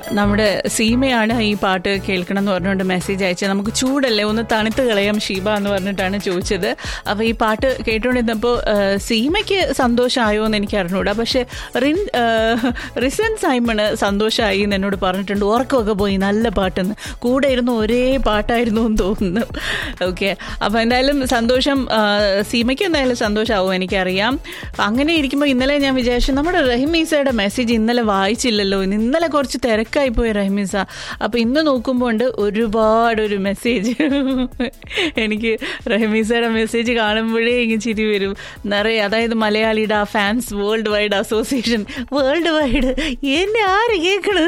നമ്മുടെ സീമയാണ് ഈ പാട്ട് കേൾക്കണം എന്ന് പറഞ്ഞുകൊണ്ട് മെസ്സേജ് അയച്ചത് നമുക്ക് ചൂടല്ലേ ഒന്ന് തണുത്ത് കളയാം ഷീബ എന്ന് പറഞ്ഞിട്ടാണ് ചോദിച്ചത് അപ്പോൾ ഈ പാട്ട് കേട്ടുകൊണ്ടിരുന്നപ്പോൾ സീമയ്ക്ക് സന്തോഷമായോ എന്ന് എനിക്ക് അറിഞ്ഞൂടാ പക്ഷേ റിൻ ആ, റിസൻ സൈമണ് സന്തോഷമായി എന്ന് എന്നോട് പറഞ്ഞിട്ടുണ്ട് ഉറക്കമൊക്കെ പോയി നല്ല പാട്ടെന്ന് കൂടെ ഇരുന്ന് ഒരേ പാട്ടായിരുന്നു എന്ന് തോന്നുന്നു ഓക്കെ അപ്പോൾ എന്തായാലും സന്തോഷം ആ, സീമയ്ക്ക് എന്തായാലും സന്തോഷമാവും എനിക്കറിയാം അങ്ങനെ ഇരിക്കുമ്പോൾ ഇന്നലെ ഞാൻ വിചാരിച്ചു നമ്മുടെ റഹിമീസയുടെ മെസ്സേജ് ഇന്നലെ വായിച്ചില്ലല്ലോ ഇന്ന് ഇന്നലെ കുറച്ച് തിരക്കായി പോയി റഹിമീസ അപ്പോൾ ഇന്ന് നോക്കുമ്പോൾ ഉണ്ട് ഒരുപാട് ഒരു മെസ്സേജ് എനിക്ക് റഹിമീസയുടെ മെസ്സേജ് കാണുമ്പോഴേ ഇങ്ങനെ ചിരി വരും നിറയെ അതായത് മലയാളിയുടെ ആ fans world wide association world wide എന്നെ ആര് കേൾക്കണ്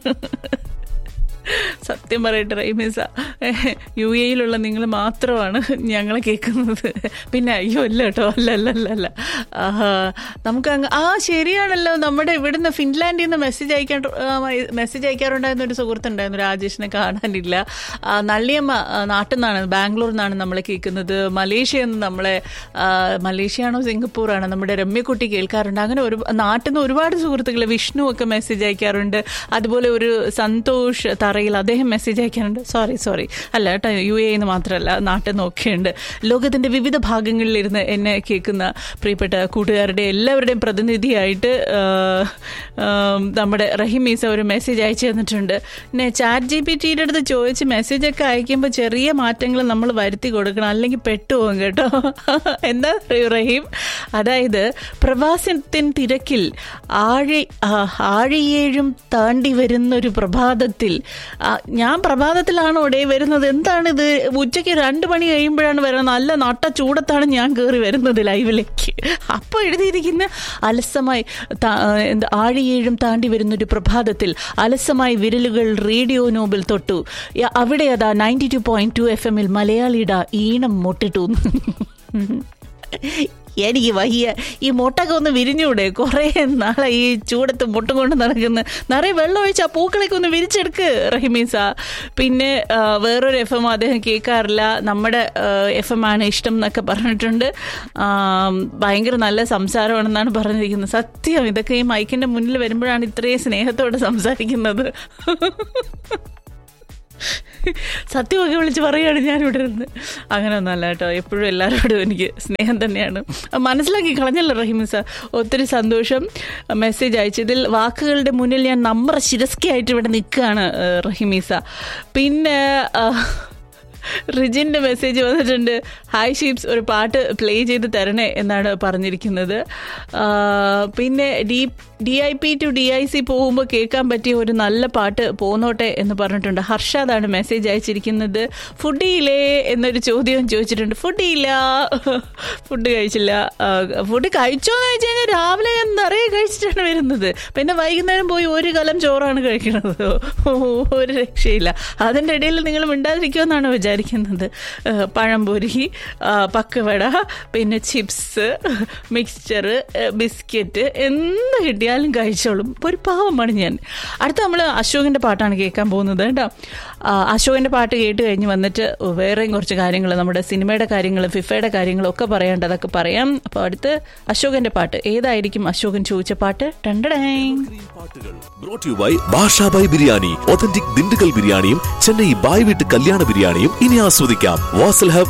സത്യം പറയട്ടെ റൈമിസ യു എയിലുള്ള നിങ്ങൾ മാത്രമാണ് ഞങ്ങളെ കേൾക്കുന്നത് പിന്നെ അയ്യോ അല്ല കേട്ടോ അല്ല അല്ല അല്ല അല്ല ആഹാ. നമുക്ക് അങ്ങ് ആ ശരിയാണല്ലോ നമ്മുടെ ഇവിടുന്ന് ഫിൻലാൻഡിൽ നിന്ന് മെസ്സേജ് അയക്കാൻ മെസ്സേജ് അയക്കാറുണ്ടായിരുന്ന ഒരു സുഹൃത്തുണ്ടായിരുന്നു രാജേഷിനെ കാണാനില്ല ആ, നള്ളിയമ്മ ആ, നാട്ടിൽ നിന്നാണ് ബാംഗ്ലൂരിൽ നിന്നാണ് നമ്മളെ കേൾക്കുന്നത് മലേഷ്യയിൽ നിന്ന് നമ്മളെ ആ, മലേഷ്യയാണോ സിംഗപ്പൂറാണോ നമ്മുടെ രമ്യക്കുട്ടി കേൾക്കാറുണ്ട് അങ്ങനെ ഒരു നാട്ടിൽ നിന്ന് ഒരുപാട് സുഹൃത്തുക്കൾ വിഷ്ണു ഒക്കെ മെസ്സേജ് അയക്കാറുണ്ട് അതുപോലെ ഒരു സന്തോഷ് തറയിൽ അദ്ദേഹം മെസ്സേജ് അയക്കാറുണ്ട് സോറി സോറി അല്ല കേട്ടോ യു എ എന്ന് മാത്രമല്ല നാട്ടിൽ നിന്നൊക്കെയുണ്ട് ലോകത്തിൻ്റെ വിവിധ ഭാഗങ്ങളിലിരുന്ന് എന്നെ കേൾക്കുന്ന പ്രിയപ്പെട്ട കൂട്ടുകാരുടെ എല്ലാവരുടെയും പ്രതിനിധിയായിട്ട് ആ, ആ, നമ്മുടെ റഹിമീസ ഒരു മെസ്സേജ് അയച്ചു തന്നിട്ടുണ്ട് പിന്നെ ചാറ്റ് ജി പി ടിയുടെ അടുത്ത് ചോദിച്ച് മെസ്സേജൊക്കെ അയക്കുമ്പോൾ ചെറിയ മാറ്റങ്ങൾ നമ്മൾ വരുത്തി കൊടുക്കണം അല്ലെങ്കിൽ പെട്ടുപോകും കേട്ടോ എന്താ അറിയോ റഹീം അതായത് പ്രവാസത്തിൻ തിരക്കിൽ ആഴി ആ, ആഴിയേഴും താണ്ടി വരുന്ന ഒരു പ്രഭാതത്തിൽ ആ, ഞാൻ പ്രഭാതത്തിലാണ് ഒടേ വരുന്നത് എന്താണിത് ഉച്ചയ്ക്ക് രണ്ട് മണി കഴിയുമ്പോഴാണ് വരുന്നത് നല്ല നട്ട ചൂടത്താണ് ഞാൻ കയറി വരുന്നത് ലൈവിലേക്ക് അപ്പോൾ എഴുതിയിരിക്കുന്ന അലസമായി ത- എന്താ ആഴിയേഴും താണ്ടി വരുന്ന ഒരു പ്രഭാതത്തിൽ അലസമായി വിരലുകൾ റേഡിയോ നോബിൽ തൊട്ടു യ- അവിടെ അതാ ninety two point two F എമ്മിൽ മലയാളിയുടെ ഈണം മുട്ടിട്ടു എനിക്ക് വയ്യ ഈ മുട്ടൊക്കെ ഒന്ന് വിരിഞ്ഞൂടെ കുറേ നാളെ ഈ ചൂടത്ത് മുട്ട കൊണ്ട് നടക്കുന്ന നിറയെ വെള്ളം ഒഴിച്ച് ആ പൂക്കളൊക്കെ ഒന്ന് വിരിച്ചെടുക്ക് റഹിമീസ പിന്നെ ആ, വേറൊരു എഫ് എം അദ്ദേഹം കേൾക്കാറില്ല നമ്മുടെ എഫ് എം ആണ് ഇഷ്ടം എന്നൊക്കെ പറഞ്ഞിട്ടുണ്ട് ആ, ഭയങ്കര നല്ല സംസാരമാണെന്നാണ് പറഞ്ഞിരിക്കുന്നത് സത്യം ഇതൊക്കെ ഈ മൈക്കിൻ്റെ മുന്നിൽ വരുമ്പോഴാണ് ഇത്രയും സ്നേഹത്തോടെ സംസാരിക്കുന്നത് സത്യമൊക്കെ വിളിച്ച് പറയുകയാണ് ഞാൻ ഇവിടെ ഇരുന്ന് അങ്ങനെ ഒന്നല്ല കേട്ടോ എപ്പോഴും എല്ലാവരോടും എനിക്ക് സ്നേഹം തന്നെയാണ് മനസ്സിലാക്കി കളഞ്ഞല്ലോ റഹിമിസ ഒത്തിരി സന്തോഷം മെസ്സേജ് അയച്ചതിൽ വാക്കുകളുടെ മുന്നിൽ ഞാൻ നമ്പർ ശിരസ്കയായിട്ട് ഇവിടെ നിൽക്കുകയാണ് ഏഹ്, റഹിമീസ പിന്നെ ആഹ്, റിജിൻ്റെ മെസ്സേജ് വന്നിട്ടുണ്ട് ഹായ് ഷീപ്സ് ഒരു പാട്ട് പ്ലേ ചെയ്ത് തരണേ എന്നാണ് പറഞ്ഞിരിക്കുന്നത് ആ, പിന്നെ D D I P to D I C പോകുമ്പോൾ കേൾക്കാൻ പറ്റിയ ഒരു നല്ല പാട്ട് പോന്നോട്ടെ എന്ന് പറഞ്ഞിട്ടുണ്ട് ഹർഷാദാണ് മെസ്സേജ് അയച്ചിരിക്കുന്നത് ഫുഡിയില്ലേ എന്നൊരു ചോദ്യം ചോദിച്ചിട്ടുണ്ട് ഫുഡിയില്ല ഫുഡ് കഴിച്ചില്ല ആ, ഫുഡ് കഴിച്ചോന്ന് ചോദിച്ചു കഴിഞ്ഞാൽ രാവിലെ ഞാൻ നിറയെ കഴിച്ചിട്ടാണ് വരുന്നത് പിന്നെ വൈകുന്നേരം പോയി ഒരു കലം ചോറാണ് കഴിക്കുന്നത് ഓ, ഒരു രക്ഷയില്ല അതിൻ്റെ ഇടയിൽ നിങ്ങൾ മിണ്ടാതിരിക്കുമെന്നാണ് വിചാരിക്കുന്നത് ആ, പഴംപൊരി ആ, പക്കവട പിന്നെ ചിപ്സ് മിക്സ്ചർ ബിസ്ക്കറ്റ് എന്ത് കിട്ടിയാലും കഴിച്ചോളും ഒരു പാവമാണ് ഞാൻ അടുത്ത നമ്മൾ അശോകിൻ്റെ പാട്ടാണ് കേൾക്കാൻ പോകുന്നത് കേട്ടോ ആ, അശോകിൻ്റെ പാട്ട് കേട്ട് കഴിഞ്ഞ് വന്നിട്ട് വേറെയും കുറച്ച് കാര്യങ്ങൾ നമ്മുടെ സിനിമയുടെ കാര്യങ്ങൾ ഫിഫയുടെ കാര്യങ്ങളും ഒക്കെ പറയാണ്ട് അതൊക്കെ പറയാം അപ്പോൾ അടുത്ത് അശോകൻ്റെ പാട്ട് ഏതായിരിക്കും അശോകൻ ചോദിച്ച പാട്ട് രണ്ടടേ പാട്ടുകൾ brought to you by Bashabhai biryani authentic Dindigul ബിരിയാണിയും ചെന്നൈ ബായ് വീട്ട് കല്യാണ ബിരിയാണിയും ഇനി ആസ്വദിക്കാം വാസൽ ഹബ്